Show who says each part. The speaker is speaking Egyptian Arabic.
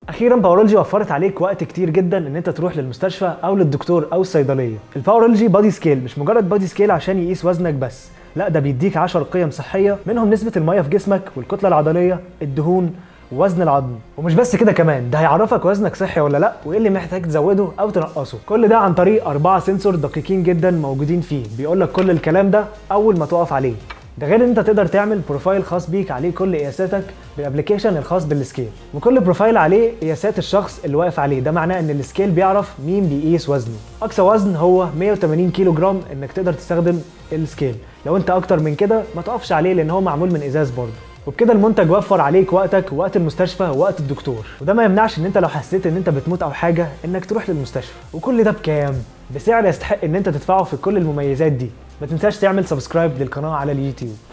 Speaker 1: اخيرا باورولوجي وفرت عليك وقت كتير جدا ان انت تروح للمستشفى او للدكتور او الصيدليه الباورولوجي بادي سكيل مش مجرد بادي سكيل عشان يقيس وزنك بس لا ده بيديك 10 قيم صحيه منهم نسبه الميه في جسمك والكتله العضليه الدهون ووزن العظم ومش بس كده كمان ده هيعرفك وزنك صحي ولا لا وايه اللي محتاج تزوده او تنقصه كل ده عن طريق اربعه سنسور دقيقين جدا موجودين فيه بيقول لك كل الكلام ده اول ما تقف عليه ده غير ان انت تقدر تعمل بروفايل خاص بيك عليه كل قياساتك بالابلكيشن الخاص بالسكيل وكل بروفايل عليه قياسات الشخص اللي واقف عليه ده معناه ان السكيل بيعرف مين بيقيس وزنه اقصى وزن هو 180 كيلو جرام انك تقدر تستخدم السكيل لو انت اكتر من كده ما تقفش عليه لان هو معمول من ازاز برضه وبكده المنتج وفر عليك وقتك ووقت المستشفى ووقت الدكتور وده ما يمنعش ان انت لو حسيت ان انت بتموت او حاجه انك تروح للمستشفى وكل ده بكام بسعر يستحق ان انت تدفعه في كل المميزات دي ما تنساش تعمل سبسكرايب للقناه على اليوتيوب